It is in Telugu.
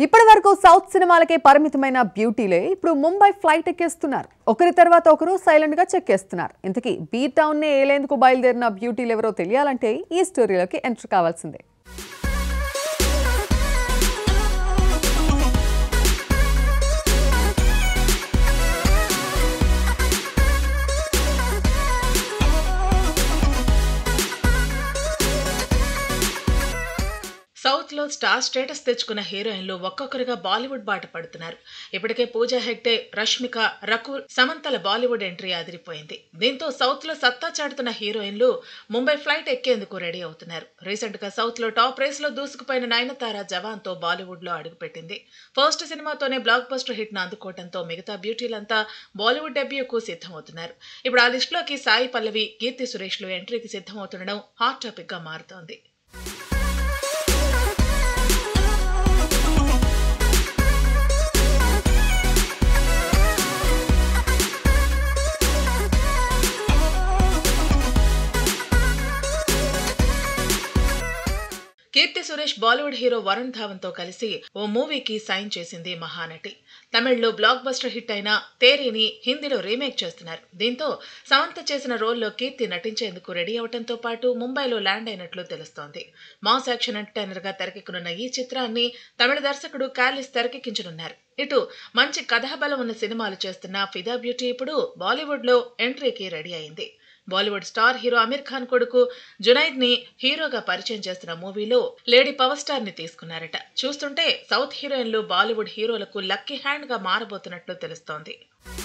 ఇప్పటి వరకు సౌత్ సినిమాలకే పరిమితమైన బ్యూటీలే ఇప్పుడు ముంబై ఫ్లైట్ ఎక్కేస్తున్నారు ఒకరి తర్వాత ఒకరు సైలెంట్ గా చెక్కేస్తున్నారు ఇంతకీ బీ టౌన్ నే ఏలేందుకు బయలుదేరిన బ్యూటీలు ఎవరో తెలియాలంటే ఈ స్టోరీలోకి ఎంటర్ కావాల్సిందే సౌత్ లో స్టార్ స్టేటస్ తెచ్చుకున్న హీరోయిన్లు ఒక్కొక్కరుగా బాలీవుడ్ బాట పడుతున్నారు ఇప్పటికే పూజా హెగ్డే రష్మిక రకుల్ సమంతల బాలీవుడ్ ఎంట్రీ అదిరిపోయింది దీంతో సౌత్ లో సత్తా చాటుతున్న హీరోయిన్లు ముంబై ఫ్లైట్ ఎక్కేందుకు రెడీ అవుతున్నారు రీసెంట్ గా సౌత్ లో టాప్ రేస్ లో దూసుకుపోయిన నయనతార జవాన్ తో బాలీవుడ్ లో అడుగుపెట్టింది ఫస్ట్ సినిమాతోనే బ్లాక్ బస్టర్ హిట్ ను అందుకోవడంతో మిగతా బ్యూటీలంతా బాలీవుడ్ డెబ్యూకు సిద్ధమవుతున్నారు ఇప్పుడు ఆ లిస్ట్ లోకి సాయి పల్లవి కీర్తి సురేష్ లు ఎంట్రీకి సిద్ధమవుతుండడం హాట్ టాపిక్ గా మారుతోంది కీర్తి సురేష్ బాలీవుడ్ హీరో వరుణ్ ధావన్ తో కలిసి ఓ మూవీకి సైన్ చేసింది మహానటి తమిళ్లో బ్లాక్ బస్టర్ హిట్ అయిన తేరీని హిందీలో రీమేక్ చేస్తున్నారు దీంతో సమంత చేసిన రోల్లో కీర్తి నటించేందుకు రెడీ అవడంతో పాటు ముంబైలో ల్యాండ్ అయినట్లు తెలుస్తోంది మాస్ యాక్షన్ ఎంటర్టైనర్ గా తెరకెక్కనున్న ఈ చిత్రాన్ని తమిళ దర్శకుడు కాలిస్ తెరకెక్కించనున్నారు ఇటు మంచి కథాబలం ఉన్న సినిమాలు చేస్తున్న ఫిదా బ్యూటీ ఇప్పుడు బాలీవుడ్ లో ఎంట్రీకి రెడీ అయింది బాలీవుడ్ స్టార్ హీరో అమీర్ ఖాన్ కొడుకు జునైద్ ని హీరోగా పరిచయం చేస్తున్న మూవీలో లేడీ పవర్ స్టార్ ని తీసుకున్నారట చూస్తుంటే సౌత్ హీరోయిన్లు బాలీవుడ్ హీరోలకు లక్కీ హ్యాండ్ గా మారబోతున్నట్లు తెలుస్తోంది